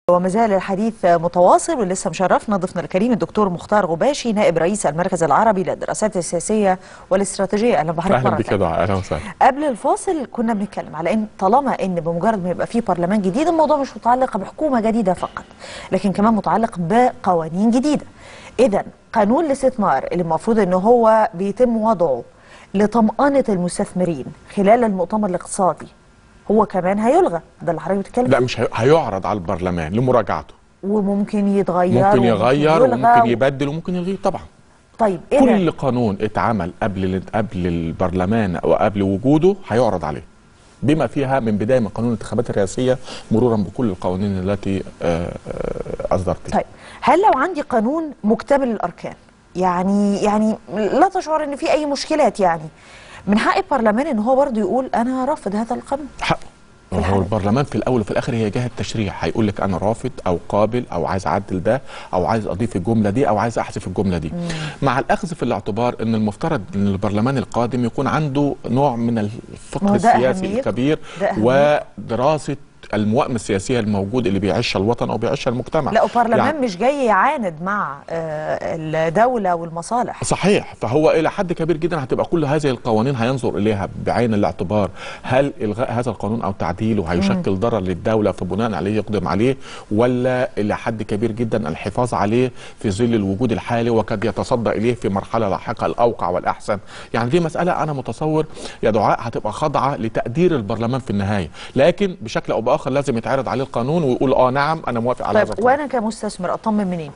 وما زال الحديث متواصل ولسه مشرفنا ضيفنا الكريم الدكتور مختار غباشي نائب رئيس المركز العربي للدراسات السياسيه والاستراتيجيه اهلا بحضرتك اهلا مرة بك يا تانية. دعاء اهلا وسهلا قبل الفاصل كنا بنتكلم على ان طالما ان بمجرد ما يبقى في برلمان جديد الموضوع مش متعلق بحكومه جديده فقط لكن كمان متعلق بقوانين جديده اذا قانون الاستثمار اللي المفروض ان هو بيتم وضعه لطمأنة المستثمرين خلال المؤتمر الاقتصادي هو كمان هيلغى ده اللي حضرتك بتتكلم لا مش هي- هيعرض على البرلمان لمراجعته وممكن يتغير ممكن وممكن يغير يلغى وممكن و- يبدل وممكن يلغيه طبعا طيب ايه كل قانون اتعمل قبل قبل البرلمان او قبل وجوده هيعرض عليه بما فيها من بدايه من قانون الانتخابات الرئاسيه مرورا بكل القوانين التي آه، آه، اصدرتها طيب هل لو عندي قانون مكتمل الاركان يعني يعني لا تشعر ان في اي مشكلات يعني من حق البرلمان ان هو برضه يقول انا رافض هذا القانون حقه في هو الحالة دي. البرلمان في الاول وفي الاخر هي جهه تشريع هيقول لك انا رافض او قابل او عايز اعدل ده او عايز اضيف الجمله دي او عايز احذف الجمله دي مع الاخذ في الاعتبار ان المفترض ان البرلمان القادم يكون عنده نوع من ما الفقه هو ده السياسي أهميته. الكبير ده أهميته. ودراسه الموائم السياسيه الموجود اللي بيعيشها الوطن او بيعيشها المجتمع لا وبرلمان يعني مش جاي يعاند مع آه، الدوله والمصالح صحيح فهو الى حد كبير جدا هتبقى كل هذه القوانين هينظر اليها بعين الاعتبار هل الغاء هذا القانون او تعديله هيشكل ضرر للدوله فبناء عليه يقدم عليه ولا الى حد كبير جدا الحفاظ عليه في ظل الوجود الحالي وقد يتصدى اليه في مرحله لاحقه الاوقع والاحسن يعني دي مساله انا متصور يا دعاء هتبقى خاضعه لتقدير البرلمان في النهايه لكن بشكل او باخر لازم يتعرض عليه القانون ويقول اه نعم انا موافق على هذا طيب القانون وانا كمستثمر اطمن منين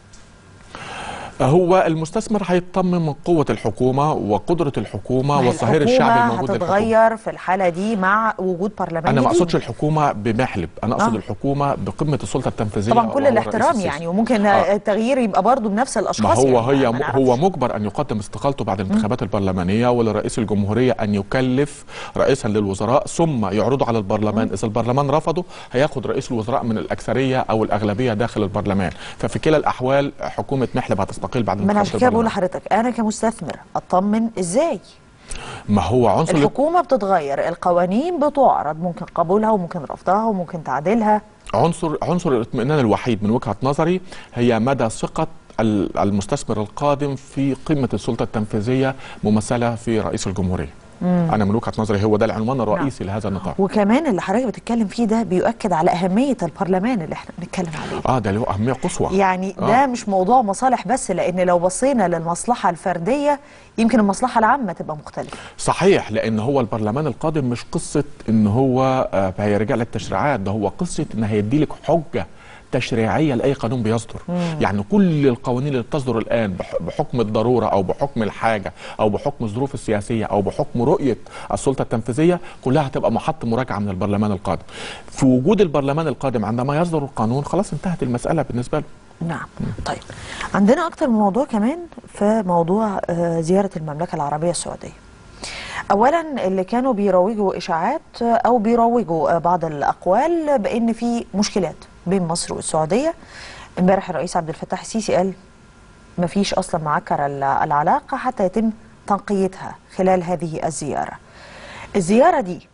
هو المستثمر هيطمن من قوة الحكومة وقدرة الحكومة ما هي والظهير الحكومة الشعبي الموجود للحكومة هتتغير في الحالة دي مع وجود برلمان أنا ما جديد. أقصدش الحكومة بمحلب أنا أقصد آه. الحكومة بقمة السلطة التنفيذية طبعا وهو كل الرئيس الاحترام السيسي. يعني وممكن آه. التغيير يبقى برضه بنفس ما الاشخاص هو يعني هي ما نعرفش. هو مجبر ان يقدم استقالته بعد الانتخابات البرلمانيه ولرئيس الجمهوريه ان يكلف رئيسا للوزراء ثم يعرضه على البرلمان اذا البرلمان رفضه هياخد رئيس الوزراء من الاكثريه او الاغلبيه داخل البرلمان ففي كلا الاحوال حكومه محلب هتستقيل بعد ما انا انتخابات عشان كده بقول البرلمان لحضرتك انا كمستثمر اطمن ازاي ما هو عنصر الحكومه بتتغير القوانين بتعرض ممكن قبولها وممكن رفضها وممكن تعديلها عنصر عنصر الاطمئنان الوحيد من وجهه نظري هي مدى ثقه ال- المستثمر القادم في قمه السلطه التنفيذيه ممثله في رئيس الجمهوريه. انا من وجهه نظري هو ده العنوان الرئيسي لهذا النطاق. وكمان اللي حضرتك بتتكلم فيه ده بيؤكد على اهميه البرلمان اللي احنا بنتكلم عليه اه ده له اهميه قصوى. يعني ده آه. مش موضوع مصالح بس لان لو بصينا للمصلحه الفرديه يمكن المصلحه العامه تبقى مختلفه صحيح لان هو البرلمان القادم مش قصه ان هو آه هيرجع للتشريعات ده هو قصه ان هيدي لك حجه تشريعيه لاي قانون بيصدر يعني كل القوانين اللي بتصدر الان بح- بحكم الضروره او بحكم الحاجه او بحكم الظروف السياسيه او بحكم رؤيه السلطه التنفيذيه كلها هتبقى محط مراجعه من البرلمان القادم في وجود البرلمان القادم عندما يصدر القانون خلاص انتهت المساله بالنسبه له نعم طيب عندنا اكتر من موضوع كمان في موضوع آه، زياره المملكه العربيه السعوديه اولا اللي كانوا بيروجوا اشاعات آه، او بيروجوا آه، بعض الاقوال بان في مشكلات بين مصر والسعوديه امبارح الرئيس عبد الفتاح السيسي قال ما فيش اصلا معكر ال- العلاقه حتى يتم تنقيتها خلال هذه الزياره الزياره دي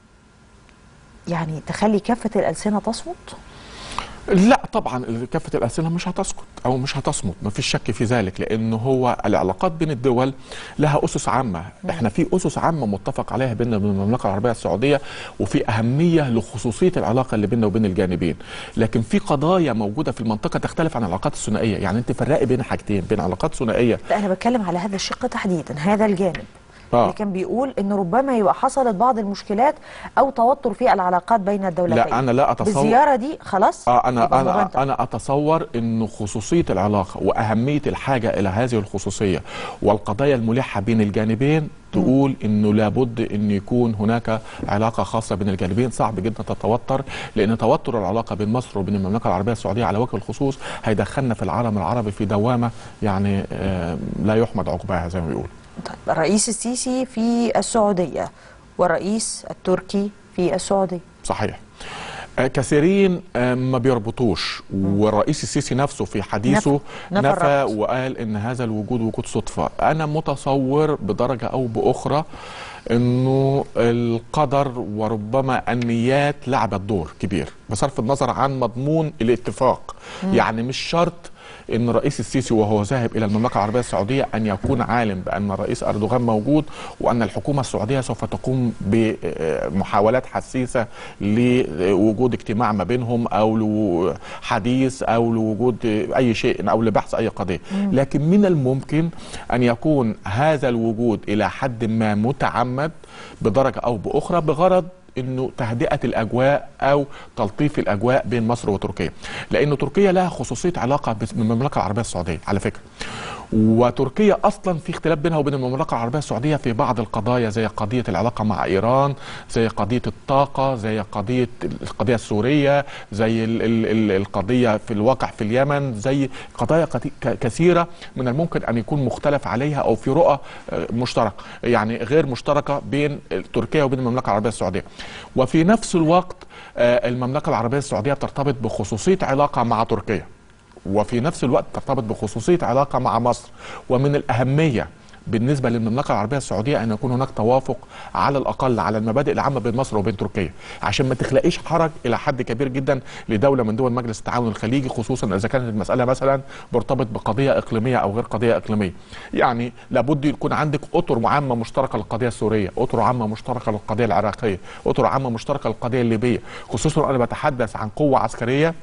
يعني تخلي كافه الالسنه تصمت لا طبعا كافة الأسئلة مش هتسكت أو مش هتصمت ما فيش شك في ذلك لأنه هو العلاقات بين الدول لها أسس عامة إحنا في أسس عامة متفق عليها بيننا وبين المملكة العربية السعودية وفي أهمية لخصوصية العلاقة اللي بيننا وبين الجانبين لكن في قضايا موجودة في المنطقة تختلف عن العلاقات الثنائية يعني أنت فرقي بين حاجتين بين علاقات ثنائية لا انا بتكلم على هذا الشق تحديدا هذا الجانب آه. اللي كان بيقول ان ربما يبقى حصلت بعض المشكلات او توتر في العلاقات بين الدولتين لا أنا لا أتصور بالزياره دي خلاص آه يبقى انا الموضوع انا انتهى. انا اتصور انه خصوصيه العلاقه واهميه الحاجه الى هذه الخصوصيه والقضايا الملحه بين الجانبين تقول انه لابد ان يكون هناك علاقه خاصه بين الجانبين صعب جدا تتوتر لان توتر العلاقه بين مصر وبين المملكه العربيه السعوديه على وجه الخصوص هيدخلنا في العالم العربي في دوامه يعني آه لا يحمد عقباها زي ما بيقولوا طيب الرئيس السيسي في السعوديه والرئيس التركي في السعوديه صحيح آه، كثيرين آه، ما بيربطوش والرئيس السيسي نفسه في حديثه نفى- نفى نفى الربط. وقال ان هذا الوجود وجود صدفه انا متصور بدرجه او باخرى انه القدر وربما النيات لعبت دور كبير بصرف النظر عن مضمون الاتفاق يعني مش شرط ان الرئيس السيسي وهو ذاهب الى المملكه العربيه السعوديه ان يكون عالم بان الرئيس اردوغان موجود وان الحكومه السعوديه سوف تقوم بمحاولات حثيثه لوجود اجتماع ما بينهم او لحديث او لوجود اي شيء او لبحث اي قضيه لكن من الممكن ان يكون هذا الوجود الى حد ما متعمد بدرجه او باخرى بغرض انه تهدئه الاجواء او تلطيف الاجواء بين مصر وتركيا لان تركيا لها خصوصيه علاقه بالمملكه العربيه السعوديه على فكره وتركيا اصلا في اختلاف بينها وبين المملكه العربيه السعوديه في بعض القضايا زي قضيه العلاقه مع ايران زي قضيه الطاقه زي قضيه القضيه السوريه زي ال ال ال القضيه في الواقع في اليمن زي قضايا كثي- ك- كثيره من الممكن ان يكون مختلف عليها او في رؤى آه، مشتركه يعني غير مشتركه بين تركيا وبين المملكه العربيه السعوديه وفي نفس الوقت آه، المملكه العربيه السعوديه بترتبط بخصوصيه علاقه مع تركيا وفي نفس الوقت ترتبط بخصوصية علاقة مع مصر ومن الأهمية بالنسبة للمملكة العربية السعودية أن يكون هناك توافق على الأقل على المبادئ العامة بين مصر وبين تركيا عشان ما تخلقيش حرج إلى حد كبير جدا لدولة من دول مجلس التعاون الخليجي خصوصا إذا كانت المسألة مثلا مرتبط بقضية إقليمية أو غير قضية إقليمية يعني لابد يكون عندك أطر عامة مشتركة للقضية السورية أطر عامة مشتركة للقضية العراقية أطر عامة مشتركة للقضية الليبية خصوصا أنا بتحدث عن قوة عسكرية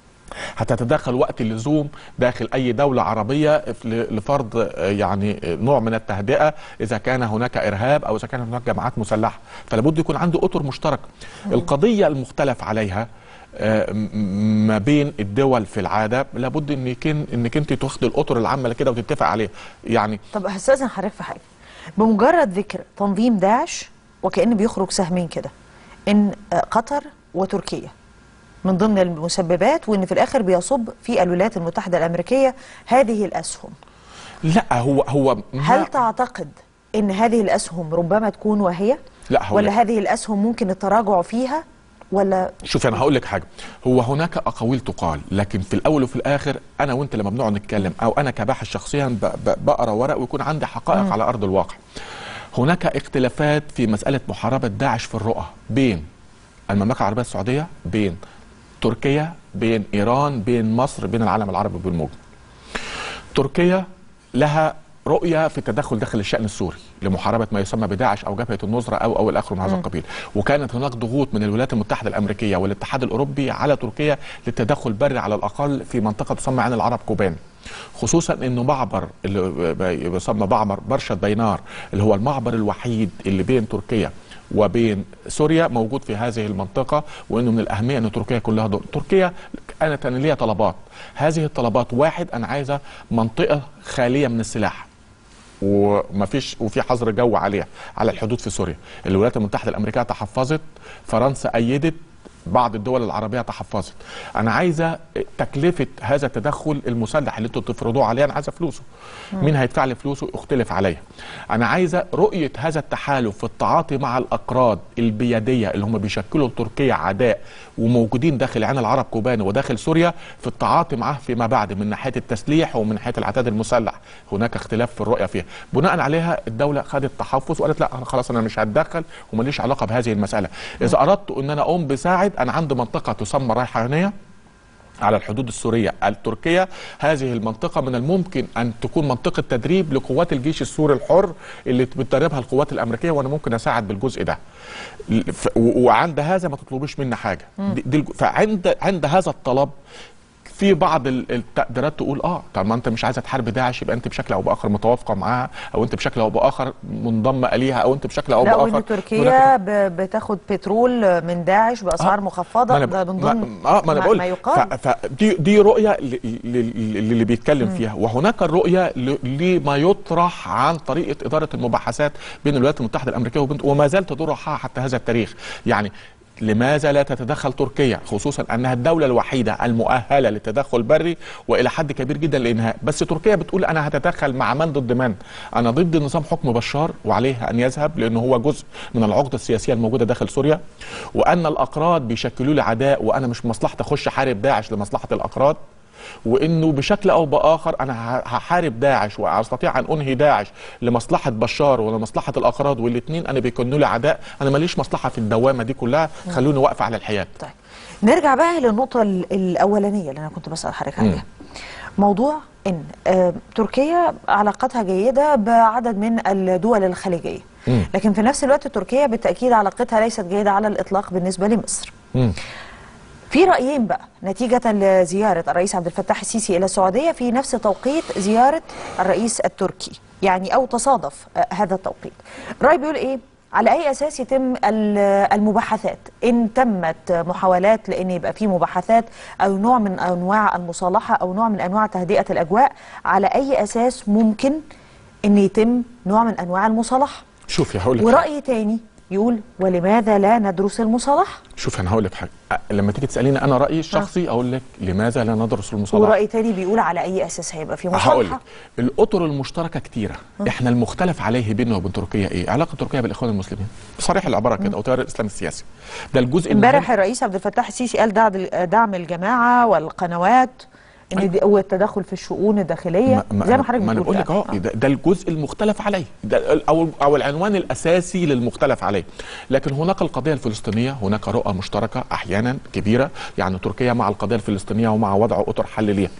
هتتدخل وقت اللزوم داخل اي دوله عربيه ل- لفرض آه، يعني آه، نوع من التهدئه اذا كان هناك ارهاب او اذا كان هناك جماعات مسلحه فلابد يكون عنده اطر مشتركه القضيه المختلف عليها آه، م- ما بين الدول في العاده لابد انك انك انت تاخد الاطر العامه كده وتتفق عليها يعني طب هستاذن حضرتك في حاجه بمجرد ذكر تنظيم داعش وكأن بيخرج سهمين كده ان آه، قطر وتركيا من ضمن المسببات وان في الاخر بيصب في الولايات المتحده الامريكيه هذه الاسهم لا هو هو ما- هل تعتقد ان هذه الاسهم ربما تكون واهيه لا هو ولا هذه الاسهم ممكن التراجع فيها ولا شوف انا هقول لك حاجه هو هناك اقاويل تقال لكن في الاول وفي الاخر انا وانت لما بنقعد نتكلم او انا كباحث شخصيا ب- ب- بقرا ورق ويكون عندي حقائق على ارض الواقع هناك اختلافات في مساله محاربه داعش في الرؤى بين المملكه العربيه السعوديه بين تركيا بين ايران بين مصر بين العالم العربي بالمجمل تركيا لها رؤيه في التدخل داخل الشان السوري لمحاربه ما يسمى بداعش او جبهه النصره او او الاخر من هذا القبيل وكانت هناك ضغوط من الولايات المتحده الامريكيه والاتحاد الاوروبي على تركيا للتدخل بري على الاقل في منطقه تسمى عين العرب كوبان خصوصا انه معبر اللي بيسمى معبر برشد بينار اللي هو المعبر الوحيد اللي بين تركيا وبين سوريا موجود في هذه المنطقه وانه من الاهميه ان تركيا كلها دور تركيا كانت انا ليها طلبات هذه الطلبات واحد انا عايزه منطقه خاليه من السلاح وما فيش وفي حظر جو عليها على الحدود في سوريا الولايات المتحده الامريكيه تحفظت فرنسا ايدت بعض الدول العربيه تحفظت انا عايزه تكلفه هذا التدخل المسلح اللي انتوا بتفرضوه عليه انا عايزه فلوسه مين هيدفع لي فلوسه اختلف عليا انا عايزه رؤيه هذا التحالف في التعاطي مع الاكراد البياديه اللي هم بيشكلوا لتركيا عداء وموجودين داخل عين العرب كوباني وداخل سوريا في التعاطي معاه فيما بعد من ناحيه التسليح ومن ناحيه العتاد المسلح هناك اختلاف في الرؤيه فيها بناء عليها الدوله خدت تحفظ وقالت لا أنا خلاص انا مش هتدخل وماليش علاقه بهذه المساله اذا اردت ان انا اقوم بساعد انا عندي منطقه تسمى ريحانيه على الحدود السورية التركية هذه المنطقة من الممكن أن تكون منطقة تدريب لقوات الجيش السوري الحر اللي بتدربها القوات الأمريكية وأنا ممكن أساعد بالجزء ده ف- و- وعند هذا ما تطلبوش مني حاجة دي دي الج- فعند عند هذا الطلب في بعض ال- التقديرات تقول اه طب ما انت مش عايزه تحارب داعش يبقى انت بشكل او باخر متوافقه معاها او انت بشكل او باخر منضمه اليها او انت بشكل او لا باخر وان هناك- تركيا ب- بتاخد بترول من داعش باسعار آه. مخفضه ما ده أنا من ما- ضمن اه ما انا بقول ما يقال ف- فدي دي رؤيه ل- ل- ل- اللي بيتكلم فيها وهناك الرؤيه ل- لما يطرح عن طريقه اداره المباحثات بين الولايات المتحده الامريكيه وبين وما زال تدور حتى هذا التاريخ يعني لماذا لا تتدخل تركيا خصوصا انها الدوله الوحيده المؤهله للتدخل البري والى حد كبير جدا لانهاء بس تركيا بتقول انا هتدخل مع من ضد من انا ضد نظام حكم بشار وعليه ان يذهب لانه هو جزء من العقده السياسيه الموجوده داخل سوريا وان الاقراض بيشكلوا لي عداء وانا مش مصلحتي اخش احارب داعش لمصلحه الاقراض وانه بشكل او باخر انا ه- هحارب داعش واستطيع ان انهي داعش لمصلحه بشار ولمصلحه الاقراض والاثنين انا بيكونوا لي عداء انا ماليش مصلحه في الدوامه دي كلها خلوني واقفه على الحياد طيب نرجع بقى للنقطة ال- الأولانية اللي أنا كنت بسأل حضرتك عليها موضوع إن آه تركيا علاقتها جيدة بعدد من الدول الخليجية مم. لكن في نفس الوقت تركيا بالتأكيد علاقتها ليست جيدة على الإطلاق بالنسبة لمصر مم. في رأيين بقى نتيجة لزيارة الرئيس عبد الفتاح السيسي إلى السعودية في نفس توقيت زيارة الرئيس التركي يعني أو تصادف آه، هذا التوقيت رأي بيقول إيه على أي أساس يتم ال- المباحثات إن تمت محاولات لأن يبقى في مباحثات أو نوع من أنواع المصالحة أو نوع من أنواع تهدئة الأجواء على أي أساس ممكن أن يتم نوع من أنواع المصالحة شوفي هقول لك ورأي تاني يقول ولماذا لا ندرس المصالحة شوف انا هقول لك حاجه أ- لما تيجي تساليني انا رايي الشخصي اقول لك لماذا لا ندرس المصالحه ورأي تاني بيقول على أي أساس هيبقى في هقول لك مصالحة الاطر المشتركه كتيره احنا المختلف عليه بيننا وبين تركيا ايه علاقه تركيا بالاخوان المسلمين بصريح العباره كده او تيار الاسلام السياسي ده الجزء المهم امبارح الرئيس عبد الفتاح السيسي قال دعم دعم الجماعة والقنوات إن دي- والتدخل في الشؤون الداخلية زي ما حضرتك ما انا بتقول بقول لك يعني. اهو ده, ده الجزء المختلف عليه ده ال- او او العنوان الاساسي للمختلف عليه لكن هناك القضيه الفلسطينيه هناك رؤى مشتركه احيانا كبيره يعني تركيا مع القضيه الفلسطينيه ومع وضع اطر حل ليها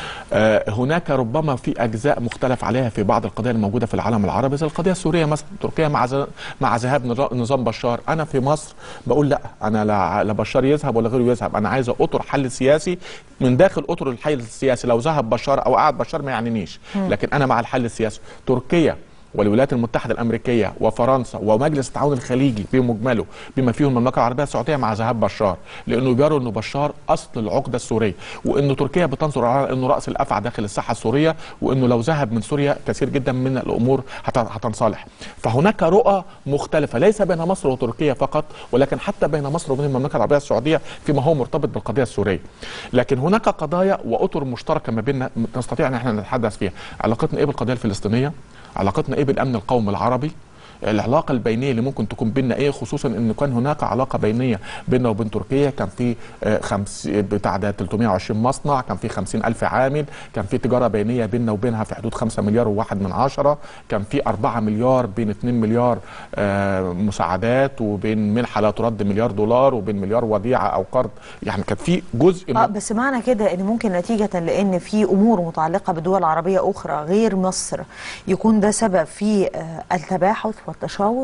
آه، هناك ربما في اجزاء مختلف عليها في بعض القضايا الموجوده في العالم العربي زي القضيه السوريه مثلا تركيا مع ز- مع ذهاب نظا- نظام بشار انا في مصر بقول لا انا لا لا بشار يذهب ولا غيره يذهب انا عايز اطر حل سياسي من داخل اطر الحل السياسي لو ذهب بشار او قعد بشار ما يعنينيش لكن انا مع الحل السياسي تركيا والولايات المتحده الامريكيه وفرنسا ومجلس التعاون الخليجي بمجمله بما فيهم المملكه العربيه السعوديه مع ذهاب بشار لانه بيروا انه بشار اصل العقده السوريه وانه تركيا بتنظر على انه راس الافعى داخل الساحه السوريه وانه لو ذهب من سوريا كثير جدا من الامور هت- هتنصلح فهناك رؤى مختلفه ليس بين مصر وتركيا فقط ولكن حتى بين مصر وبين المملكه العربيه السعوديه فيما هو مرتبط بالقضيه السوريه لكن هناك قضايا واطر مشتركه ما بيننا نستطيع ان احنا نتحدث فيها علاقتنا ايه بالقضيه الفلسطينيه علاقتنا ايه بالامن القومي العربي العلاقه البينيه اللي ممكن تكون بيننا ايه خصوصا ان كان هناك علاقه بينيه بيننا وبين تركيا كان في آه، خمس بتاع ده 320 مصنع كان في 50 الف عامل كان في تجاره بينيه بيننا وبينها في حدود 5 مليار وواحد من عشرة كان في 4 مليار بين 2 مليار آه، مساعدات وبين منحه لا ترد مليار دولار وبين مليار وديعه او قرض يعني كان في جزء اه من بس معنى كده ان ممكن نتيجة لان في امور متعلقة بدول عربية اخرى غير مصر يكون ده سبب في آه، التباحث والتشاور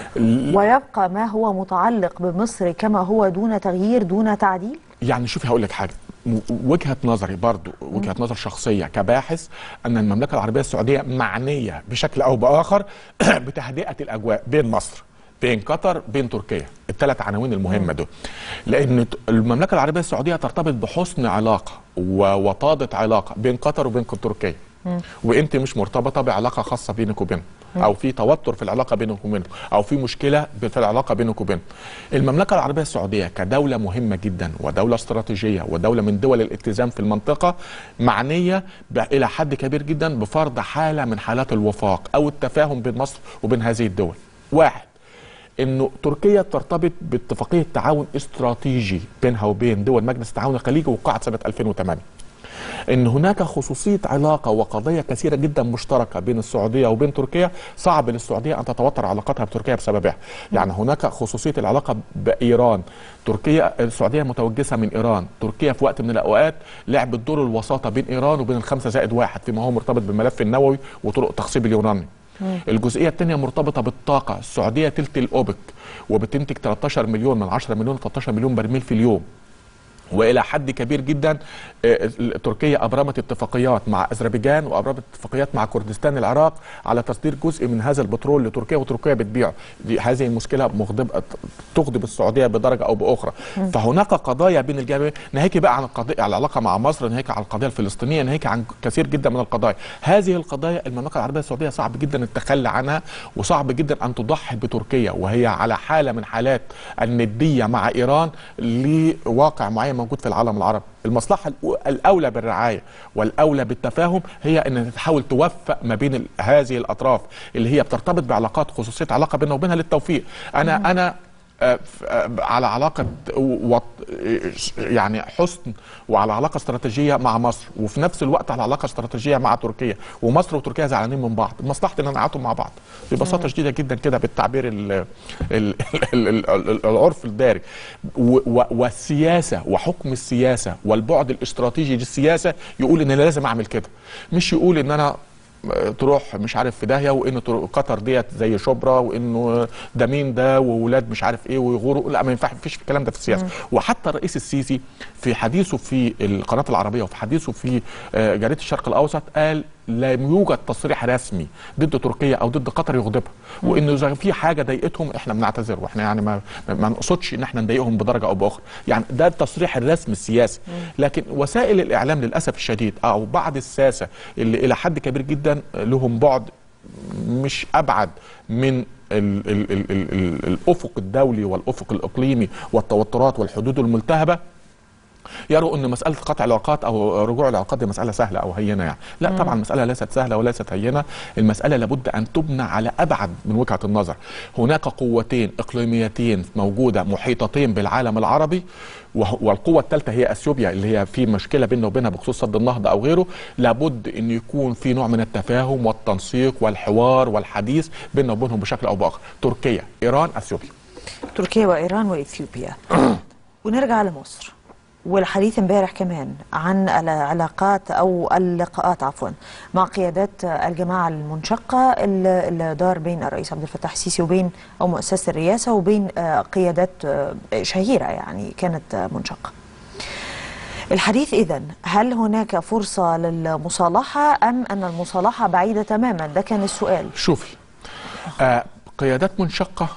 ويبقى ما هو متعلق بمصر كما هو دون تغيير دون تعديل يعني شوفي هقول لك حاجه م- وجهه نظري برضو وجهه نظر شخصيه كباحث ان المملكه العربيه السعوديه معنيه بشكل او باخر بتهدئه الاجواء بين مصر بين قطر بين تركيا الثلاث عناوين المهمه دول لان ت- المملكه العربيه السعوديه ترتبط بحسن علاقه ووطاده علاقه بين قطر وبين تركيا وانت مش مرتبطه بعلاقه خاصه بينك وبينه او في توتر في العلاقه بينك وبينه او في مشكله في العلاقه بينك وبينه المملكه العربيه السعوديه كدوله مهمه جدا ودوله استراتيجيه ودوله من دول الاتزان في المنطقه معنيه ب- الى حد كبير جدا بفرض حاله من حالات الوفاق او التفاهم بين مصر وبين هذه الدول واحد انه تركيا ترتبط باتفاقيه تعاون استراتيجي بينها وبين دول مجلس التعاون الخليجي وقعت سنه 2008 ان هناك خصوصيه علاقه وقضيه كثيره جدا مشتركه بين السعوديه وبين تركيا صعب للسعوديه ان تتوتر علاقتها بتركيا بسببها يعني هناك خصوصيه العلاقه بايران تركيا السعوديه متوجسه من ايران تركيا في وقت من الاوقات لعبت دور الوساطه بين ايران وبين الخمسه زائد واحد فيما هو مرتبط بالملف النووي وطرق تخصيب اليورانيوم الجزئيه الثانيه مرتبطه بالطاقه السعوديه تلت الاوبك وبتنتج 13 مليون من 10 مليون ل 13 مليون برميل في اليوم والى حد كبير جدا آه، تركيا ابرمت اتفاقيات مع اذربيجان وابرمت اتفاقيات مع كردستان العراق على تصدير جزء من هذا البترول لتركيا وتركيا بتبيعه دي هذه المشكله مغضب تغضب السعوديه بدرجه او باخرى فهناك قضايا بين الجانبين ناهيك بقى عن القضيه على العلاقه مع مصر ناهيك عن القضيه الفلسطينيه ناهيك عن كثير جدا من القضايا هذه القضايا المملكه العربيه السعوديه صعب جدا التخلي عنها وصعب جدا ان تضحي بتركيا وهي على حاله من حالات النديه مع ايران لواقع معين موجود في العالم العربي المصلحه الأو- الاولى بالرعايه والاولى بالتفاهم هي ان تحاول توفق ما بين ال- هذه الاطراف اللي هي بترتبط بعلاقات خصوصيه علاقه بيننا وبينها للتوفيق انا انا آه، ف- آه، على علاقة وط... يعني حسن وعلى علاقة استراتيجية مع مصر وفي نفس الوقت على علاقة استراتيجية مع تركيا ومصر وتركيا زعلانين من بعض مصلحة ان نقعدهم مع بعض ببساطة شديدة جدا كده بالتعبير ال... ال... ال... ال... ال... العرف الدارج و... و... والسياسة وحكم السياسة والبعد الاستراتيجي للسياسة يقول ان انا لازم اعمل كده مش يقول ان انا تروح مش عارف في داهيه وانه تر- قطر ديت زي شبرا وانه ده مين ده وولاد مش عارف ايه ويغوروا لا ما ينفعش مفيش الكلام ده في السياسه وحتى الرئيس السيسي في حديثه في القناه العربيه وفي حديثه في آه، جريده الشرق الاوسط قال لا يوجد تصريح رسمي ضد تركيا او ضد قطر يغضبها وانه اذا في حاجه ضايقتهم احنا بنعتذر واحنا يعني ما ما نقصدش ان احنا نضايقهم بدرجه او باخرى يعني ده التصريح الرسمي السياسي لكن وسائل الاعلام للاسف الشديد او بعض الساسه اللي الى حد كبير جدا لهم بعد مش ابعد من ال ال ال ال ال الافق الدولي والافق الاقليمي والتوترات والحدود الملتهبه يروا ان مساله قطع العلاقات او رجوع العلاقات دي مساله سهله او هينه يعني لا طبعا المساله ليست سهله وليست هينه المساله لابد ان تبنى على ابعد من وجهه النظر هناك قوتين اقليميتين موجوده محيطتين بالعالم العربي وه- والقوه الثالثه هي اثيوبيا اللي هي في مشكله بيننا وبينها بخصوص سد النهضه او غيره لابد ان يكون في نوع من التفاهم والتنسيق والحوار والحديث بيننا وبينهم بشكل او باخر تركيا ايران اثيوبيا تركيا وايران واثيوبيا ونرجع لمصر والحديث امبارح كمان عن العلاقات او اللقاءات عفوا مع قيادات الجماعه المنشقه اللي اللي دار بين الرئيس عبد الفتاح السيسي وبين او مؤسسه الرئاسه وبين آه، قيادات آه، شهيره يعني كانت آه، منشقه. الحديث اذا هل هناك فرصه للمصالحه ام ان المصالحه بعيده تماما؟ ده كان السؤال. شوفي آه قيادات منشقة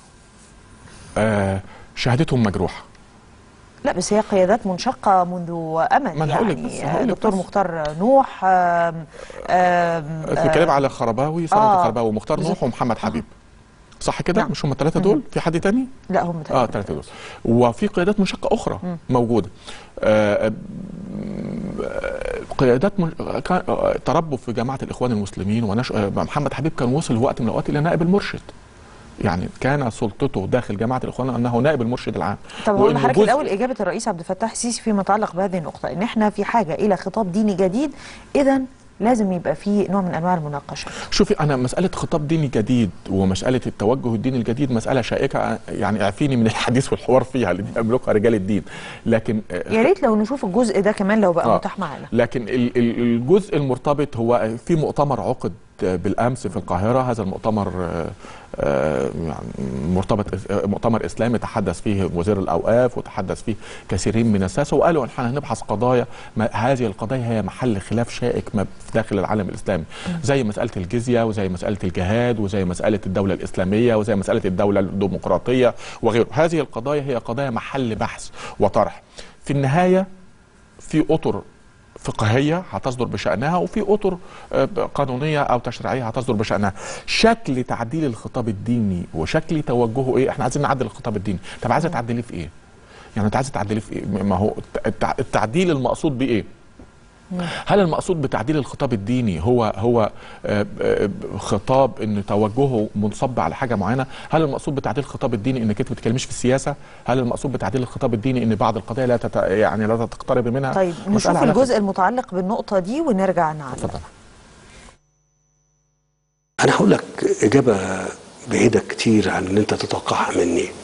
آه شهادتهم مجروحة لا بس هي قيادات منشقة منذ أمد ما أنا هقول لك يعني بس، هقول لك دكتور بس. مختار نوح آم آم بتتكلم على خرباوي ثروت آه. الخرباوي ومختار نوح بالظبط. ومحمد حبيب صح كده نعم. مش هم الثلاثة دول في حد تاني لا هم اه تقريباً. الثلاثة دول وفي قيادات منشقة أخرى موجودة آه آه، قيادات من... كان آه، تربوا في جماعة الإخوان المسلمين ونش... آه، محمد حبيب كان وصل وقت من الأوقات إلى نائب المرشد يعني كان سلطته داخل جماعة الإخوان أنه نائب المرشد العام طب هقول وإنه لحضرتك جزء- الأول إجابة الرئيس عبد الفتاح السيسي فيما يتعلق بهذه النقطة إن إحنا في حاجة إلى خطاب ديني جديد إذا لازم يبقى في نوع من أنواع المناقشة شوفي انا مساله خطاب ديني جديد ومساله التوجه الديني الجديد مساله شائكه يعني اعفيني من الحديث والحوار فيها اللي يملكها رجال الدين لكن آه، يا ريت لو نشوف الجزء ده كمان لو بقى آه. متاح معانا لكن ال- ال- الجزء المرتبط هو في مؤتمر عقد بالامس في القاهره هذا المؤتمر آه، آه، يعني مرتبط آه، مؤتمر اسلامي تحدث فيه وزير الاوقاف وتحدث فيه كثيرين من الساسه وقالوا ان احنا هنبحث قضايا ما هذه القضايا هي محل خلاف شائك ما في داخل العالم الاسلامي زي مساله الجزيه وزي مساله الجهاد وزي مساله الدوله الاسلاميه وزي مساله الدوله الديمقراطيه وغيره هذه القضايا هي قضايا محل بحث وطرح في النهايه في اطر فقهيه هتصدر بشانها وفي اطر آه، قانونيه او تشريعيه هتصدر بشانها شكل تعديل الخطاب الديني وشكل توجهه ايه احنا عايزين نعدل الخطاب الديني طب عايزه تعدليه في ايه يعني انت عايزه تعدليه في ايه ما هو التع- التعديل المقصود بايه هل المقصود بتعديل الخطاب الديني هو هو آه، آه، خطاب ان توجهه منصب على حاجه معينه؟ هل المقصود بتعديل الخطاب الديني انك انت ما بتتكلميش في السياسه؟ هل المقصود بتعديل الخطاب الديني ان بعض القضايا لا تت... يعني لا تقترب منها؟ طيب مسألة نشوف على الجزء المتعلق بالنقطة دي ونرجع نعلق اتفضل انا هقول لك اجابه بعيده كتير عن اللي انت تتوقعها مني